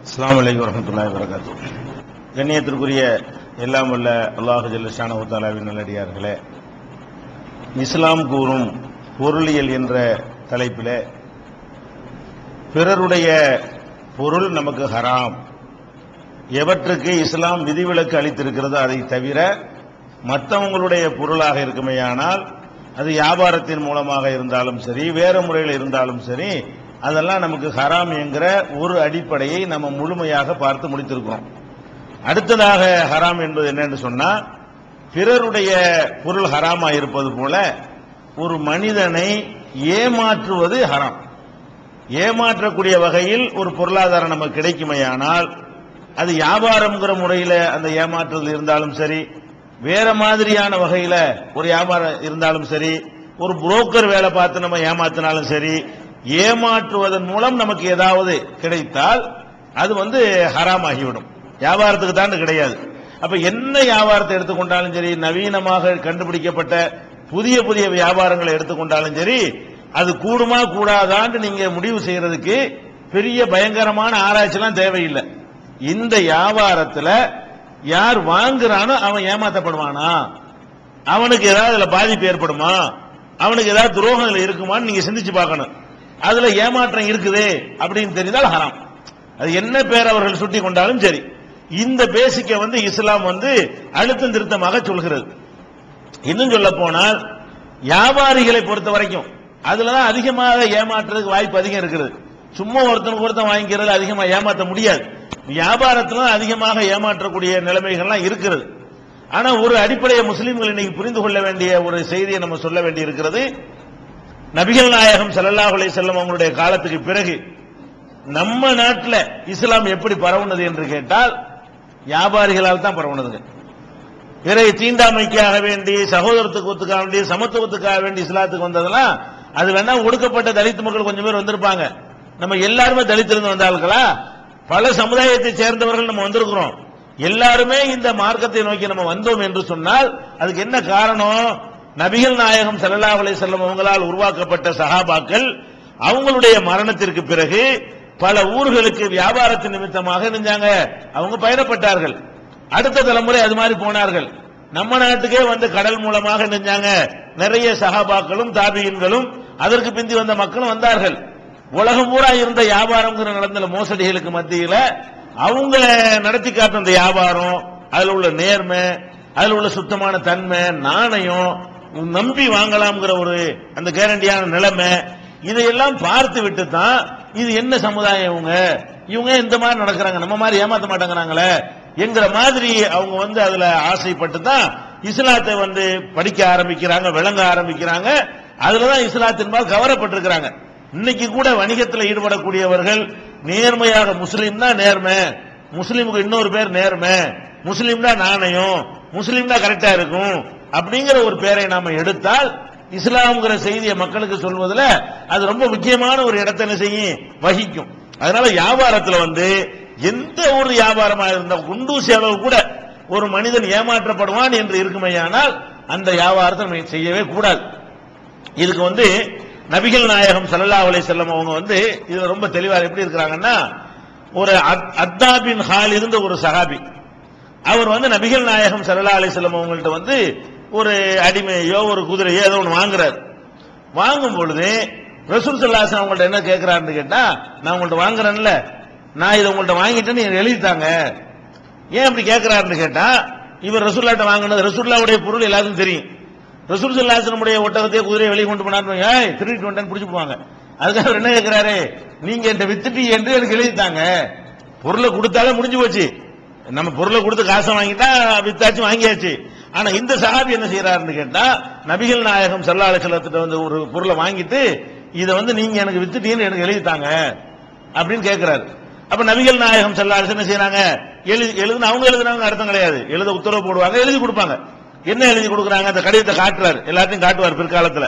அஸ்ஸலாமு அலைக்கும் வரஹ்மத்துல்லாஹி வரகாத்து கண்ணியத்திற்குரிய எல்லாம் வல்ல அல்லாஹு ஜல்லஷானு தாலாவின் நல்லடியார்களே இஸ்லாம் கூறும் பொருளியல் என்ற தலைப்பிலே பிறருடைய பொருள் நமக்கு ஹராம் எவற்றுக்கு இஸ்லாம் விதிவிலக்கு அளித்திருக்கிறதோ அதை தவிர மற்றவங்களுடைய பொருளாக இருக்குமேயானால் அது வியாபாரத்தின் மூலமாக இருந்தாலும் சரி வேற முறையில் இருந்தாலும் சரி அதெல்லாம் நமக்கு ஹராம் என்கிற ஒரு அடிப்படையை நம்ம முழுமையாக பார்த்து முடித்திருக்கிறோம் அடுத்ததாக ஹராம் என்பது என்னன்னு சொன்னா பிறருடைய பொருள் ஹராமா இருப்பது போல ஒரு மனிதனை ஏமாற்றுவது ஹராம் ஏமாற்றக்கூடிய வகையில் ஒரு பொருளாதாரம் நமக்கு கிடைக்குமையானால் அது வியாபாரம்ங்கிற முறையில அந்த ஏமாற்றுதல் இருந்தாலும் சரி வேற மாதிரியான வகையில ஒரு வியாபாரம் இருந்தாலும் சரி ஒரு புரோக்கர் வேலை பார்த்து நம்ம ஏமாத்தினாலும் சரி ஏமாற்றுவதன் மூலம் நமக்கு ஏதாவது கிடைத்தால் அது வந்து ஹராம் ஆகிவிடும் வியாபாரத்துக்கு தான் கிடையாது அப்ப என்ன வியாபாரத்தை எடுத்துக்கொண்டாலும் சரி நவீனமாக கண்டுபிடிக்கப்பட்ட புதிய புதிய வியாபாரங்களை எடுத்துக்கொண்டாலும் சரி அது கூடுமா கூடாதான்னு நீங்க முடிவு செய்யறதுக்கு பெரிய பயங்கரமான ஆராய்ச்சிலாம் தேவையில்லை இந்த வியாபாரத்துல யார் வாங்குறானோ அவன் ஏமாத்தப்படுவானா அவனுக்கு ஏதாவது அதுல பாதிப்பு ஏற்படுமா அவனுக்கு ஏதாவது துரோகங்கள் இருக்குமான்னு நீங்க சிந்திச்சு பார்க்கணும் அதுல ஏமாற்றம் இருக்குது அப்படின்னு தெரிந்தால் ஹராம் அது என்ன பேர் அவர்கள் சுட்டி கொண்டாலும் சரி இந்த பேசிக்க வந்து இஸ்லாம் வந்து அழுத்தம் திருத்தமாக சொல்கிறது இன்னும் சொல்ல போனால் வியாபாரிகளை பொறுத்த வரைக்கும் அதுலதான் அதிகமாக ஏமாற்றுறதுக்கு வாய்ப்பு அதிகம் இருக்குது சும்மா ஒருத்தனுக்கு ஒருத்தன் வாங்கிக்கிறது அதிகமா ஏமாற்ற முடியாது வியாபாரத்துல அதிகமாக ஏமாற்றக்கூடிய நிலைமைகள்லாம் இருக்கிறது ஆனா ஒரு அடிப்படையை முஸ்லீம்கள் இன்னைக்கு புரிந்து கொள்ள வேண்டிய ஒரு செய்தியை நம்ம சொல்ல வேண்டி இருக்கிறது நபிகள் நாயகம் ஸல்லல்லாஹு அலைஹி வஸல்லம் அவங்களுடைய காலத்துக்கு பிறகு நம்ம நாட்டில் இஸ்லாம் எப்படி பரவுனது என்று கேட்டால் வியாபாரிகளால் தான் பரவுனதுங்க பிறகு தீண்டாமைக்காக வேண்டி சகோதரத்துவத்துக்காக வேண்டி சமத்துவத்துக்காக வேண்டி இஸ்லாத்துக்கு வந்ததெல்லாம் அது வேணா ஒடுக்கப்பட்ட தலித் மக்கள் கொஞ்சம் பேர் வந்திருப்பாங்க நம்ம எல்லாருமே தலித்திருந்து வந்தார்களா பல சமுதாயத்தை சேர்ந்தவர்கள் நம்ம வந்திருக்கிறோம் எல்லாருமே இந்த மார்க்கத்தை நோக்கி நம்ம வந்தோம் என்று சொன்னால் அதுக்கு என்ன காரணம் நபிகள் நாயகம் ஸல்லல்லாஹு அலைஹி வஸல்லம் அவங்களால் உருவாக்கப்பட்ட சஹாபாக்கள் அவங்களுடைய மரணத்திற்கு பிறகு பல ஊர்களுக்கு வியாபாரத்தின் நிமித்தமாக நினைஞ்சாங்க அவங்க பயணப்பட்டார்கள் அடுத்த தலைமுறை அது மாதிரி போனார்கள் நம்ம நாட்டுக்கே வந்து கடல் மூலமாக நினைஞ்சாங்க நிறைய சஹாபாக்களும் தாபியின்களும் அதற்கு பிந்தி வந்த மக்களும் வந்தார்கள் உலகம் பூரா இருந்த வியாபாரம்ங்கிற நடந்த மோசடிகளுக்கு மத்தியில அவங்க நடத்தி காட்ட அந்த வியாபாரம் அதுல உள்ள நேர்மை அதுல உள்ள சுத்தமான தன்மை நாணயம் நம்பி வாங்கலாம்ங்கிற ஒரு அந்த கேரண்டியான நிலைமை இதையெல்லாம் பார்த்து விட்டு தான் இது என்ன சமுதாயம் இவங்க இவங்க இந்த மாதிரி நடக்கிறாங்க நம்ம மாதிரி ஏமாத்த மாட்டேங்கிறாங்களே என்கிற மாதிரி அவங்க வந்து அதுல ஆசைப்பட்டு தான் இஸ்லாத்தை வந்து படிக்க ஆரம்பிக்கிறாங்க விளங்க ஆரம்பிக்கிறாங்க அதுலதான் இஸ்லாத்தின்பால் கவரப்பட்டிருக்கிறாங்க இன்னைக்கு கூட வணிகத்தில் ஈடுபடக்கூடியவர்கள் நேர்மையாக முஸ்லீம் தான் நேர்மை முஸ்லீமுக்கு இன்னொரு பேர் நேர்மை முஸ்லீம் தான் நாணயம் முஸ்லீம் தான் கரெக்டா இருக்கும் அப்படிங்கிற ஒரு பேரை நாம எடுத்தால் இஸ்லாம்ங்கிற செய்தியை மக்களுக்கு சொல்வதில் அது ரொம்ப முக்கியமான ஒரு இடத்தை என்ன செய்யும் வகிக்கும் அதனால வியாபாரத்தில் வந்து எந்த ஒரு வியாபாரமா இருந்த குண்டூசி அளவு கூட ஒரு மனிதன் ஏமாற்றப்படுவான் என்று இருக்குமையானால் அந்த வியாபாரத்தை நம்ம செய்யவே கூடாது இதுக்கு வந்து நபிகள் நாயகம் ஸல்லல்லாஹு அலைஹி வஸல்லம் அவங்க வந்து இதுல ரொம்ப தெளிவா எப்படி இருக்கிறாங்கன்னா ஒரு அத்- அத்தா பின் ஹாலித் ஒரு சஹாபி அவர் வந்து நபிகள் நாயகம் ஸல்லல்லாஹு அலைஹி வஸல்லம் அவங்கள்ட்ட வந்து ஒரு அடிமையோ ஒரு குதிரையோ ஏதோ ஒன்று வாங்குறாரு வாங்கும் பொழுது ரசூல் சல்லாஸ் அவங்கள்ட்ட என்ன கேட்கிறாருன்னு கேட்டா நான் உங்கள்ட்ட வாங்குறேன்ல நான் இதை உங்கள்ட்ட வாங்கிட்டேன்னு நீங்க எழுதித்தாங்க ஏன் அப்படி கேட்கிறாருன்னு கேட்டா இவர் ரசூல்லாட்ட வாங்கினது ரசூல்லாவுடைய பொருள் எல்லாத்துக்கும் தெரியும் ரசூல் சல்லாசனமுடைய ஒட்டகத்தையே குதிரையை வெளியே கொண்டு போனாரு ஏய் திருடிட்டு வந்தேன்னு பிடிச்சு போவாங்க அதுக்காக அவர் என்ன கேட்கிறாரு நீங்க என்கிட்ட வித்துட்டு என்று எனக்கு எழுதித்தாங்க பொருளை கொடுத்தாலே முடிஞ்சு போச்சு நம்ம பொருளை கொடுத்து காசை வாங்கிட்டா வித்தாச்சு வாங்கியாச்சு ஆனா இந்த சஹாபி என்ன செய்யறாருன்னு கேட்டா நபிகள் நாயகம் சல்லா அலிசல்லத்திட்ட வந்து ஒரு பொருளை வாங்கிட்டு இதை வந்து நீங்க எனக்கு வித்துட்டீங்கன்னு எனக்கு எழுதித்தாங்க அப்படின்னு கேட்கிறாரு அப்ப நபிகள் நாயகம் சல்லா அலிஸ் என்ன செய்யறாங்க எழுதி எழுதுன அவங்க எழுதுனாங்க அர்த்தம் கிடையாது எழுத உத்தரவு போடுவாங்க எழுதி கொடுப்பாங்க என்ன எழுதி கொடுக்குறாங்க அந்த கடிதத்தை காட்டுறாரு எல்லாத்தையும் காட்டுவார் பிற்காலத்துல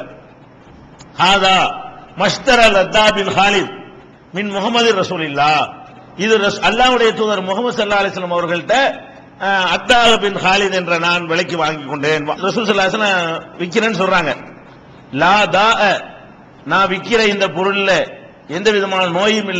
ஹாதா மஸ்தர் அல் அத்தா பின் ஹாலித் மின் முகமது ரசூலில்லா இது ரஸ்- அல்லாஹ்வுடைய தூதர் முகமது சல்லா அலிஸ்லாம் அவர்கள்ட்ட அஹ், அத்தாஹ் பின் ஹாலித் என்ற நான் விலைக்கு வாங்கி கொண்டேன் ரசூல் சல்லா விற்கிறேன்னு சொல்றாங்க லா தா நான் விற்கிற இந்த பொருள்ல எந்த விதமான நோயும் இல்லை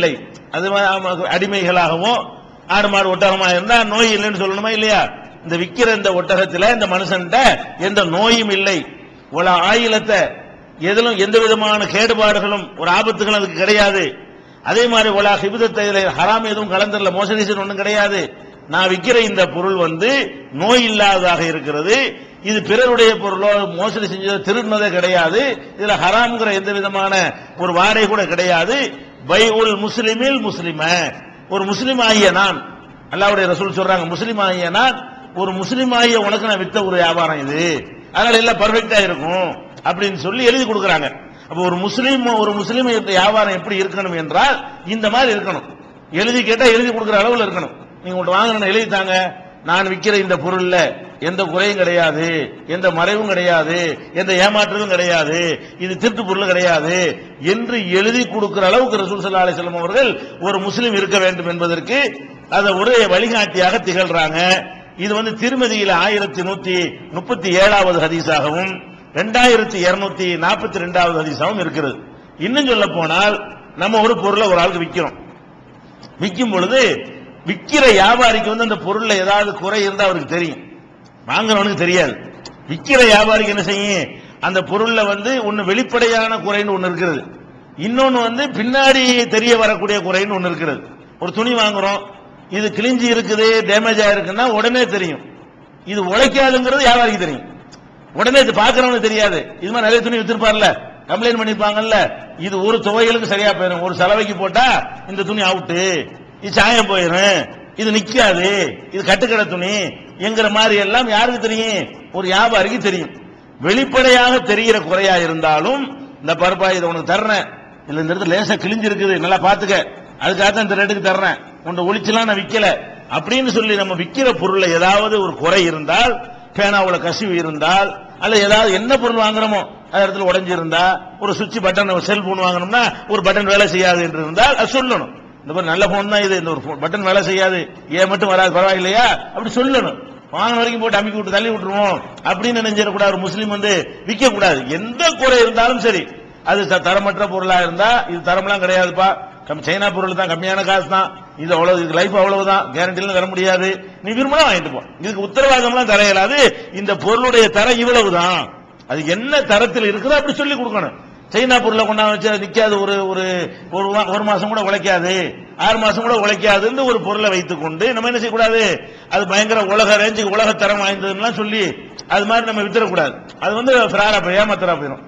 அது மா- ஆமா, அடிமைகளாகவும் ஆடு மாடு ஒட்டகமா இருந்தா நோய் இல்லைன்னு சொல்லணுமா இல்லையா இந்த விக்கிற இந்த ஒட்டகத்துல இந்த மனுஷன்ட்ட எந்த நோயும் இல்லை உல ஆயிலத்தை எதிலும் எந்த விதமான கேடுபாடுகளும் ஒரு ஆபத்துகளும் அதுக்கு கிடையாது அதே மாதிரி உலா ஹிபுதத்தை ஹராம் எதுவும் கலந்துடல மோசடி ஒன்றும் கிடையாது நான் விற்கிற இந்த பொருள் வந்து நோய் இல்லாததாக இருக்கிறது இது பிறருடைய பொருளோ மோசடி செஞ்சதோ திருடினதே கிடையாது இதுல ஹராம்ங்கிற எந்த விதமான ஒரு வாடகை கூட கிடையாது பை உல் முஸ்லிமில் முஸ்லிம ஒரு முஸ்லிம் ஆகிய நான் அல்லாவுடைய ரசூல் சொல்றாங்க முஸ்லிம் ஆகிய நான் ஒரு முஸ்லிம் ஆகிய உனக்கு நான் வித்த ஒரு வியாபாரம் இது அதனால எல்லாம் பர்ஃபெக்டா இருக்கும் அப்படின்னு சொல்லி எழுதி கொடுக்குறாங்க அப்ப ஒரு முஸ்லீம் ஒரு முஸ்லீம் வியாபாரம் எப்படி இருக்கணும் என்றால் இந்த மாதிரி இருக்கணும் எழுதி கேட்டா எழுதி கொடுக்குற அளவுல இருக்கணும் நீங்க உங்கள்ட்ட வாங்கணும் எழுதி தாங்க நான் விற்கிற இந்த பொருள்ல எந்த குறையும் கிடையாது எந்த மறைவும் கிடையாது எந்த ஏமாற்றமும் கிடையாது இது திருட்டு பொருள் கிடையாது என்று எழுதி கொடுக்கிற அளவுக்கு ரசூல் ஸல்லல்லாஹு அலைஹி வஸல்லம் அவர்கள் ஒரு முஸ்லீம் இருக்க வேண்டும் என்பதற்கு அதை ஒரு வழிகாட்டியாக திகழ்றாங்க இது வந்து திருமதியில ஆயிரத்தி நூத்தி முப்பத்தி ஏழாவது ஹதீஸாகவும் ரெண்டாயிரத்தி இருநூத்தி நாற்பத்தி ரெண்டாவது ஹதீஸாகவும் இருக்கிறது இன்னும் சொல்ல போனால் நம்ம ஒரு பொருளை ஒரு ஆளுக்கு விற்கிறோம் விற்கும் பொழுது விற்கிற வியாபாரிக்கு வந்து அந்த பொருள்ல ஏதாவது குறை இருந்தா அவருக்கு தெரியும் வாங்குறவனுக்கு தெரியாது விற்கிற வியாபாரிக்கு என்ன செய்யும் அந்த பொருள்ல வந்து ஒன்னு வெளிப்படையான குறைன்னு ஒன்னு இருக்கிறது இன்னொன்னு வந்து பின்னாடி தெரிய வரக்கூடிய குறைன்னு ஒன்னு இருக்கிறது ஒரு துணி வாங்குறோம் இது கிழிஞ்சி இருக்குது டேமேஜ் ஆயிருக்குன்னா உடனே தெரியும் இது உழைக்காதுங்கிறது வியாபாரிக்கு தெரியும் உடனே இது பாக்குறவனுக்கு தெரியாது இது மாதிரி நிறைய துணி வித்திருப்பார்ல கம்ப்ளைண்ட் பண்ணிருப்பாங்கல்ல இது ஒரு துவைகளுக்கு சரியா போயிடும் ஒரு சலவைக்கு போட்டா இந்த துணி அவுட்டு இது சாயம் போயிடும் இது நிக்காது இது கட்டுக்கடை துணி என்கிற மாதிரி எல்லாம் யாருக்கு தெரியும் ஒரு வியாபாரிக்கு தெரியும் வெளிப்படையாக தெரிகிற குறையா இருந்தாலும் இந்த பருப்பா இதை உனக்கு தர்றேன் இல்ல இந்த இடத்துல லேசா கிழிஞ்சிருக்குது நல்லா பாத்துக்க அதுக்காக தான் இந்த ரேட்டுக்கு தர்றேன் உன்னை ஒளிச்சலாம் நான் விக்கல அப்படின்னு சொல்லி நம்ம விக்கிற பொருள்ல ஏதாவது ஒரு குறை இருந்தால் பேனாவுல கசிவு இருந்தால் அல்ல ஏதாவது என்ன பொருள் வாங்குறோமோ அந்த இடத்துல உடைஞ்சு இருந்தா ஒரு சுவிட்ச் பட்டன் செல்போன் வாங்கணும்னா ஒரு பட்டன் வேலை செய்யாது என்று இருந்தால் அது சொல்லணும் இந்த மாதிரி நல்ல போன் தான் இது இந்த ஒரு பட்டன் வேலை செய்யாது ஏன் மட்டும் வராது பரவாயில்லையா அப்படி சொல்லணும் வாங்கின வரைக்கும் போட்டு அமைக்கி விட்டு தள்ளி விட்டுருவோம் அப்படின்னு நினைஞ்சிடக்கூடாது ஒரு முஸ்லீம் வந்து விற்க கூடாது எந்த குறை இருந்தாலும் சரி அது த- தரமற்ற பொருளா இருந்தா இது தரம்லாம் கிடையாதுப்பா கம் சைனா பொருள் தான் கம்மியான காசு தான் இது அவ்வளவு இதுக்கு லைஃப் அவ்வளவுதான் கேரண்டிலாம் தர முடியாது நீ விரும்பினா வாங்கிட்டு போ இதுக்கு உத்தரவாதம்லாம் தர இயலாது இந்த பொருளுடைய தரம் இவ்வளவுதான் அது என்ன தரத்தில் இருக்குதோ அப்படி சொல்லி கொடுக்கணும் சைனா பொருளை கொண்டாந்து வச்சு அது நிக்காது ஒரு ஒரு ஒரு வா- ஒரு மாசம் கூட உழைக்காது ஆறு மாசம் கூட உழைக்காதுன்னு ஒரு பொருளை வைத்துக் கொண்டு நம்ம என்ன செய்யக்கூடாது அது பயங்கர உலக ரேஞ்சுக்கு உலக தரம் வாய்ந்ததுலாம் சொல்லி அது மாதிரி நம்ம வித்துறக்கூடாது அது வந்து ஃபிராரா போய் ஏமாத்தரா போயிடும்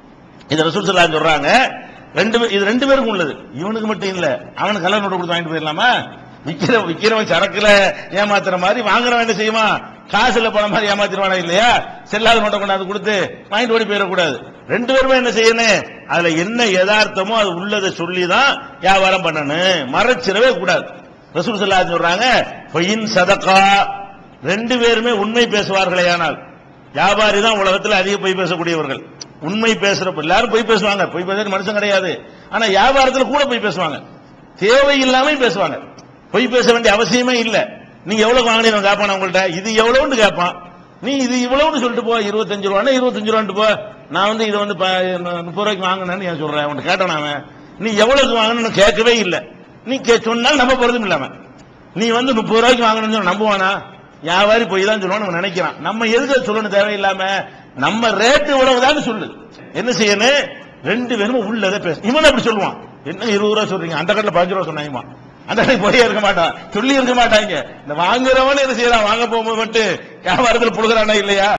இது ரசூல் ஸல்லல்லாஹு சொல்றாங்க ரெண்டு பேர் இது ரெண்டு பேருக்கும் உள்ளது இவனுக்கு மட்டும் இல்ல அவனுக்கு கலர் நோட்டு கொடுத்து வாங்கிட்டு போயிடலாமா விக்கிற விக்கிறவன் சரக்குல ஏமாத்துற மாதிரி வாங்குறவன் என்ன செய்யுமா காசுல போன மாதிரி ஏமாத்திடுவானா இல்லையா செல்லாத நோட்டை கொண்டாந்து கொடுத்து வாங்கிட்டு ஓடி போயிடக்கூடாது ரெண்டு பேருமே என்ன செய்யணும் அதுல என்ன யதார்த்தமோ அது உள்ளதை சொல்லி தான் வியாபாரம் பண்ணணும் மறைச்சிடவே கூடாது ரசூல் ஸல்லல்லாஹு சொல்றாங்க பொய்யின் சதக்கா ரெண்டு பேருமே உண்மை பேசுவார்களே ஆனால் வியாபாரி தான் உலகத்துல அதிக பொய் பேசக்கூடியவர்கள் உண்மை பேசுறப்ப எல்லாரும் பொய் பேசுவாங்க பொய் பேசுறது மனுஷன் கிடையாது ஆனா வியாபாரத்துல கூட பொய் பேசுவாங்க தேவையில்லாம பேசுவாங்க பொய் பேச வேண்டிய அவசியமே இல்ல நீங்க எவ்வளவு வாங்கினீங்க கேட்பான் உங்கள்ட்ட இது எவ்வளவுன்னு கேட்பான் நீ இது இவ்வளவுன்னு சொல்லிட்டு போ இருபத்தஞ்சு ரூபானா இருபத்தஞ்சு ரூபான்ட்டு போ நான் வந்து இதை வந்து ப- முப்பது ரூபாய்க்கு வாங்கினேன்னு நான் சொல்றேன் உன்கிட்ட கேட்டேன் அவன் நீ எவ்வளவுக்கு வாங்கணும்னு கேட்கவே இல்லை நீ கே- சொன்னால் நம்ப போறதும் இல்லாம நீ வந்து முப்பது ரூபாய்க்கு வாங்கணும்னு சொன்னா நம்புவானா வியாபாரி போய் தான் சொல்லுவான்னு அவன் நினைக்கிறான் நம்ம எதுக்கு அதை சொல்லணும் தேவையில்லாம நம்ம ரேட்டு இவ்வளவுதான் சொல்லு என்ன செய்யணும் ரெண்டு பேரும் உள்ளதை பேச இவன் அப்படி சொல்லுவான் என்ன இருபது ரூபா சொல்றீங்க அந்த கடையில் பதினஞ்சு ரூபா சொன்னாங்கம்மா அந்த கடைக்கு போய் இருக்க மாட்டான் சொல்லி இருக்க மாட்டாங்க இந்த வாங்குறவனே என்ன செய்யறான் வாங்க போகும்போது மட்டும் வியாபாரத்தில் புழுகிறானா இல்லையா